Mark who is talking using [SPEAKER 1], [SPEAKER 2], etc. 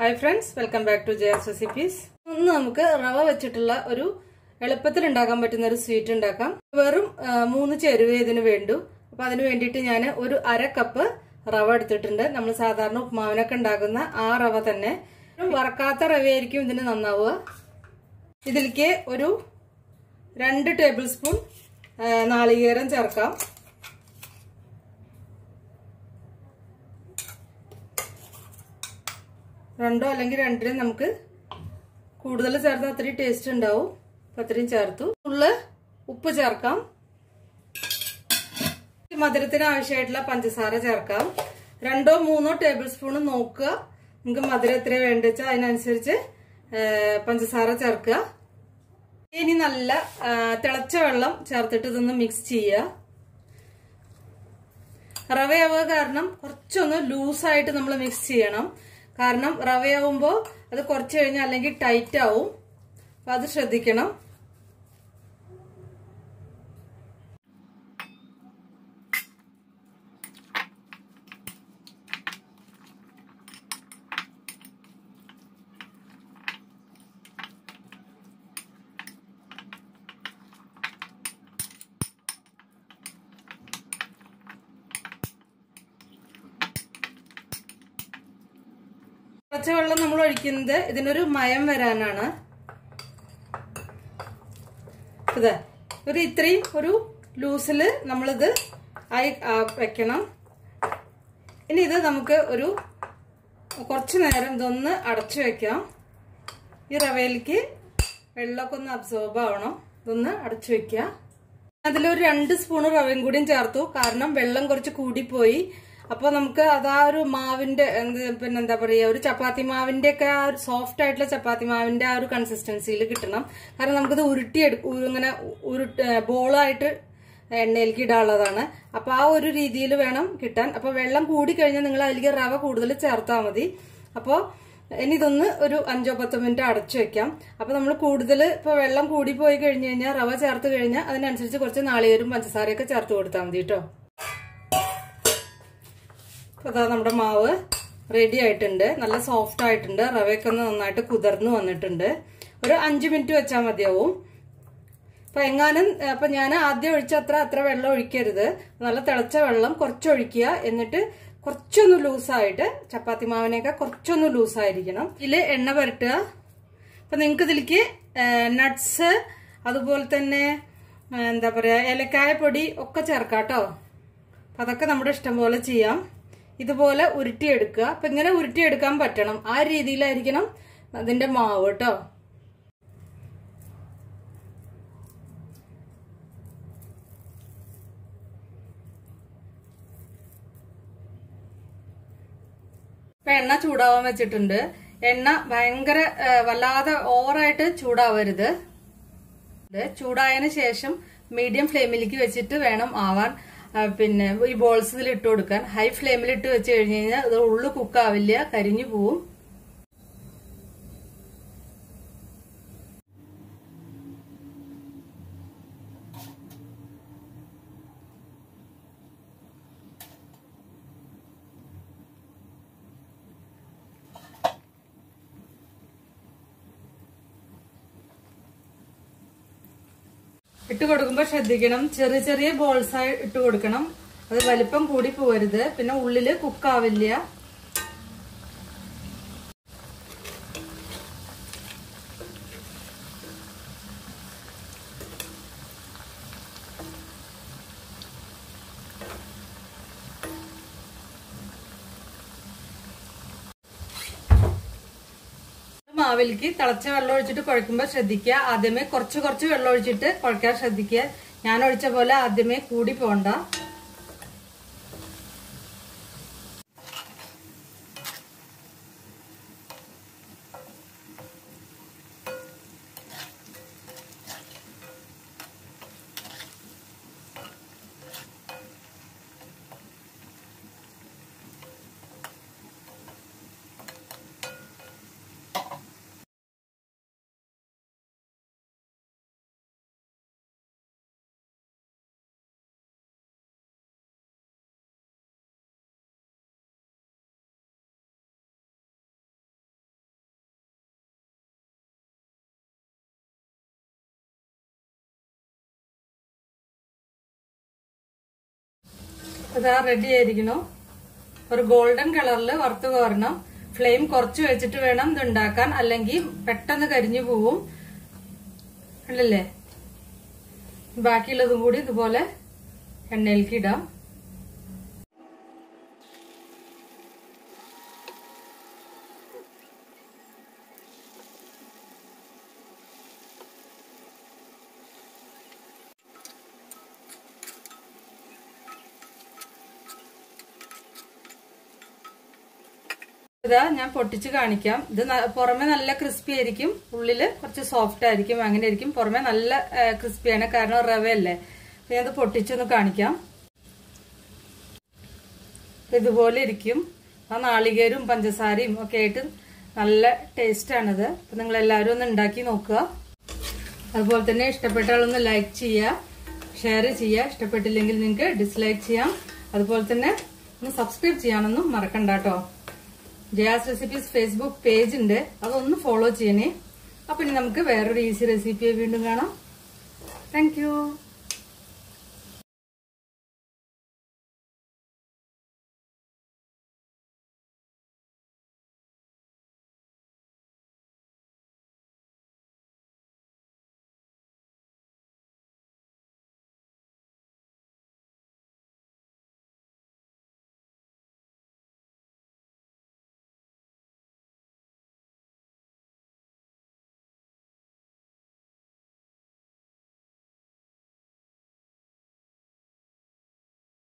[SPEAKER 1] hi friends welcome back to Jaya's recipes ഇന്ന് നമുക്ക് റവ വെച്ചിട്ടുള്ള ഒരു എളുപ്പത്തിൽ ഉണ്ടാക്കാൻ പറ്റുന്ന ഒരു സ്വീറ്റ് ഉണ്ടാക്കാം വെറും ആ, മൂന്ന് ചേരുവ ഇതിന് വേണ്ടു അപ്പൊ അതിന് വേണ്ടിയിട്ട് ഞാൻ ഒരു അര കപ്പ് റവ എടുത്തിട്ടുണ്ട് നമ്മൾ സാധാരണ ഉപ്മാവിനൊക്കെ ഉണ്ടാക്കുന്ന ആ റവ തന്നെ വറക്കാത്ത റവയായിരിക്കും ഇതിന് നന്നാവുക ഇതിലേക്ക് ഒരു രണ്ട് ടേബിൾ സ്പൂൺ ആ, നാളികേരം ചേർക്കാം രണ്ടോ അല്ലെങ്കിൽ രണ്ടിനും നമുക്ക് കൂടുതൽ ചേർത്താൽ അത്രയും ടേസ്റ്റ് ഉണ്ടാവും അപ്പൊ അത്രയും ചേർത്തു ഉള്ളു ഉപ്പ് ചേർക്കാം മധുരത്തിന് ആവശ്യമായിട്ടുള്ള പഞ്ചസാര ചേർക്കാം രണ്ടോ മൂന്നോ ടേബിൾ സ്പൂൺ നോക്കുക നിങ്ങൾക്ക് മധുരം എത്ര വേണ്ട വെച്ചാൽ അതിനനുസരിച്ച് ആ, പഞ്ചസാര ചേർക്കുക ഇനി നല്ല ആ, തിളച്ച വെള്ളം ചേർത്തിട്ട് ഇതൊന്ന് മിക്സ് ചെയ്യുക റവയാവുക കാരണം കുറച്ചൊന്ന് ലൂസായിട്ട് നമ്മൾ മിക്സ് ചെയ്യണം കാരണം റവയാവുമ്പോൾ അത് കുറച്ച് കഴിഞ്ഞാൽ അല്ലെങ്കിൽ ടൈറ്റ് ആവും അപ്പൊ അത് ശ്രദ്ധിക്കണം പച്ചവെള്ളം നമ്മൾ ഒഴിക്കുന്നത് ഇതിനൊരു മയം വരാനാണ് ഇത് ഒരു ഇത്രയും ഒരു ലൂസില് നമ്മളിത് ആയി ആ, വെക്കണം ഇനി ഇത് നമുക്ക് ഒരു കുറച്ച് നേരം ഇതൊന്ന് അടച്ചു വെക്കാം ഈ റവയിലേക്ക് വെള്ളമൊക്കെ ഒന്ന് അബ്സോർബ് ആവണം ഇതൊന്ന് അടച്ചു വെക്കുക അതിലൊരു രണ്ട് സ്പൂൺ റവയും കൂടിയും ചേർത്തു കാരണം വെള്ളം കുറച്ച് കൂടിപ്പോയി അപ്പോൾ നമുക്ക് അതാ ഒരു മാവിന്റെ എന്ത് പിന്നെ എന്താ പറയുക ഒരു ചപ്പാത്തി മാവിന്റെ ഒക്കെ ആ ഒരു സോഫ്റ്റ് ആയിട്ടുള്ള ചപ്പാത്തി മാവിന്റെ ആ ഒരു കൺസിസ്റ്റൻസിയിൽ കിട്ടണം കാരണം നമുക്കിത് ഉരുട്ടി എടുക്കും ഇങ്ങനെ ഉരുട്ട് ബോളായിട്ട് എണ്ണയിലേക്ക് ഇടാനുള്ളതാണ് അപ്പൊ ആ ഒരു രീതിയിൽ വേണം കിട്ടാൻ അപ്പൊ വെള്ളം കൂടി കഴിഞ്ഞാൽ നിങ്ങൾ അതിലേക്ക് റവ കൂടുതൽ ചേർത്താൽ മതി അപ്പോൾ ഇനി ഇതൊന്ന് ഒരു അഞ്ചോ പത്തോ മിനിറ്റ് അടച്ചു വെക്കാം അപ്പൊ നമ്മൾ കൂടുതൽ ഇപ്പൊ വെള്ളം കൂടി പോയി കഴിഞ്ഞു കഴിഞ്ഞാൽ റവ ചേർത്ത് കഴിഞ്ഞാൽ അതിനനുസരിച്ച് കുറച്ച് നാളികേരും പഞ്ചസാരയൊക്കെ ചേർത്ത് കൊടുത്താൽ മതി കേട്ടോ അപ്പൊ അതാ നമ്മുടെ മാവ് റെഡി ആയിട്ടുണ്ട് നല്ല സോഫ്റ്റ് ആയിട്ടുണ്ട് റവയൊക്കെ ഒന്ന് നന്നായിട്ട് കുതിർന്ന് വന്നിട്ടുണ്ട് ഒരു അഞ്ചു മിനിറ്റ് വെച്ചാൽ മതിയാവും അപ്പൊ എങ്ങാനും അപ്പൊ ഞാൻ ആദ്യം ഒഴിച്ച അത്ര അത്ര വെള്ളം ഒഴിക്കരുത് നല്ല തിളച്ച വെള്ളം കുറച്ച് ഒഴിക്കുക എന്നിട്ട് കുറച്ചൊന്ന് ലൂസായിട്ട് ചപ്പാത്തി മാവിനൊക്കെ കുറച്ചൊന്ന് ലൂസായിരിക്കണം ഇതില് എണ്ണ പുരട്ടുക അപ്പൊ നിങ്ങൾക്ക് ഇതിലേക്ക് നട്ട്സ് അതുപോലെ തന്നെ ആ, എന്താ പറയാ ഏലക്കായ പൊടി ഒക്കെ ചേർക്കാം കേട്ടോ അപ്പൊ അതൊക്കെ നമ്മുടെ ഇഷ്ടം പോലെ ചെയ്യാം ഇതുപോലെ ഉരുട്ടിയെടുക്കുക അപ്പൊ ഇങ്ങനെ ഉരുട്ടിയെടുക്കാൻ പറ്റണം ആ രീതിയിലായിരിക്കണം അതിന്റെ മാവ് കേട്ടോ ഇപ്പൊ എണ്ണ ചൂടാവാൻ വെച്ചിട്ടുണ്ട് എണ്ണ ഭയങ്കര ആ, വല്ലാതെ ഓവറായിട്ട് ചൂടാവരുത് ഇത് ചൂടായതിനു ശേഷം മീഡിയം ഫ്ലെയിമിലേക്ക് വെച്ചിട്ട് വേണം ആവാൻ ആ, പിന്നെ ഈ ബോൾസ് ഇതിൽ ഇട്ട് കൊടുക്കാൻ ഹൈ ഫ്ലെയിമിൽ ഇട്ട് വെച്ച് കഴിഞ്ഞ് കഴിഞ്ഞാൽ അത് ഉള്ളു കുക്കാവില്ല കരിഞ്ഞു പോവും ഇട്ട് കൊടുക്കുമ്പോൾ ശ്രദ്ധിക്കണം ചെറിയ ചെറിയ ബോൾസ് ആയി ഇട്ട് കൊടുക്കണം അത് വലിപ്പം കൂടി പോകരുത് പിന്നെ ഉള്ളില് കുക്കാവില്ല മാവിലേക്ക് തിളച്ച വെള്ളം ഒഴിച്ചിട്ട് കുഴക്കുമ്പോൾ ശ്രദ്ധിക്കുക ആദ്യമേ കുറച്ച് കുറച്ച് വെള്ളം ഒഴിച്ചിട്ട് കുഴക്കാൻ ശ്രദ്ധിക്കുക ഞാൻ ഒഴിച്ച പോലെ ആദ്യമേ കൂടി പോണ്ട ഇതാ റെഡി ആയിരിക്കണു ഒരു ഗോൾഡൻ കളറിൽ വറുത്ത് കോരണം ഫ്ലെയിം കുറച്ച് വെച്ചിട്ട് വേണം ഇത് ഉണ്ടാക്കാൻ അല്ലെങ്കിൽ പെട്ടെന്ന് കരിഞ്ഞു പോവും അല്ലല്ലേ ബാക്കിയുള്ളതും കൂടി ഇതുപോലെ എണ്ണയിലേക്ക് ഇടാം ഇതാ ഞാൻ പൊട്ടിച്ച് കാണിക്കാം ഇത് ന- പുറമെ നല്ല ക്രിസ്പി ആയിരിക്കും ഉള്ളില് കുറച്ച് സോഫ്റ്റ് ആയിരിക്കും അങ്ങനെ ആയിരിക്കും പുറമെ നല്ല ക്രിസ്പിയാണ് കാരണം റവയല്ലേ അപ്പൊ ഞാനത് പൊട്ടിച്ചൊന്ന് കാണിക്കാം ഇതുപോലെ ഇരിക്കും ആ നാളികേരും പഞ്ചസാരയും ഒക്കെ ആയിട്ട് നല്ല ടേസ്റ്റ് ആണിത് അപ്പൊ നിങ്ങൾ എല്ലാവരും ഒന്ന് ഉണ്ടാക്കി നോക്കുക അതുപോലെ തന്നെ ഇഷ്ടപ്പെട്ട ആളൊന്ന് ലൈക്ക് ചെയ്യുക ഷെയർ ചെയ്യുക ഇഷ്ടപ്പെട്ടില്ലെങ്കിൽ നിങ്ങൾക്ക് ഡിസ്ലൈക്ക് ചെയ്യാം അതുപോലെ തന്നെ ഒന്ന് സബ്സ്ക്രൈബ് ചെയ്യാനൊന്നും മറക്കണ്ട കേട്ടോ ജയാസ് റെസിപ്പീസ് ഫേസ്ബുക്ക് പേജ് ഉണ്ട് അതൊന്ന് ഫോളോ ചെയ്യണേ അപ്പൊ ഇനി നമുക്ക് വേറൊരു ഈസി റെസിപ്പിയെ വീണ്ടും കാണാം താങ്ക്